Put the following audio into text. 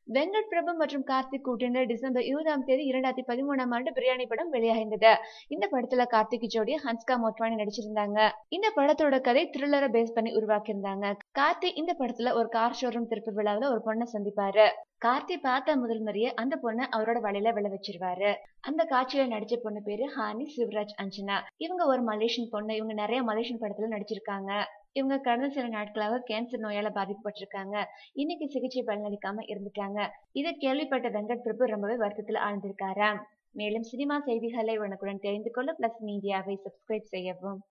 வெங்கட் பிரபு மற்றும் கார்த்திக் கூட்டணியில் டிசம்பர் இருபதாம் தேதி இரண்டாயிரத்தி பதிமூணாம் ஆண்டு பிரியாணி படம் வெளியாகிருந்தது இந்த படத்துல கார்த்திக் ஜோடி ஹன்ஸ்கா மோட்வானி நடிச்சிருந்தாங்க இந்த படத்தோட கதை த்ரில்லரை பேஸ் பண்ணி உருவாக்கியிருந்தாங்க கார்த்திக் இந்த படத்துல ஒரு கார் ஷோரூம் திறப்பு விழாவில் ஒரு பொண்ணை சந்திப்பாரு கார்த்தி பார்த்த முதல் முறையே அந்த பொண்ணை அவரோட வலையில விழ வச்சிருவாரு அந்த காட்சியில நடிச்ச பொண்ணு பேரு ஹானி சிவராஜ் அஞ்சனா இவங்க ஒரு மலேசியன் பொண்ணு இவங்க நிறைய மலேசியன் படத்துல நடிச்சிருக்காங்க இவங்க கடந்த சில நாட்களாக கேன்சர் நோயால பாதிக்கப்பட்டிருக்காங்க இன்னைக்கு சிகிச்சை பலனளிக்காம இருந்துட்டாங்க இதை கேள்விப்பட்ட வெங்கட் பிரபு ரொம்பவே வருத்தத்துல ஆழ்ந்திருக்காராம் மேலும் சினிமா செய்திகளை உடனுக்குடன் தெரிந்து கொள்ள பிளஸ் மீடியாவை சப்ஸ்கிரைப் செய்யவும்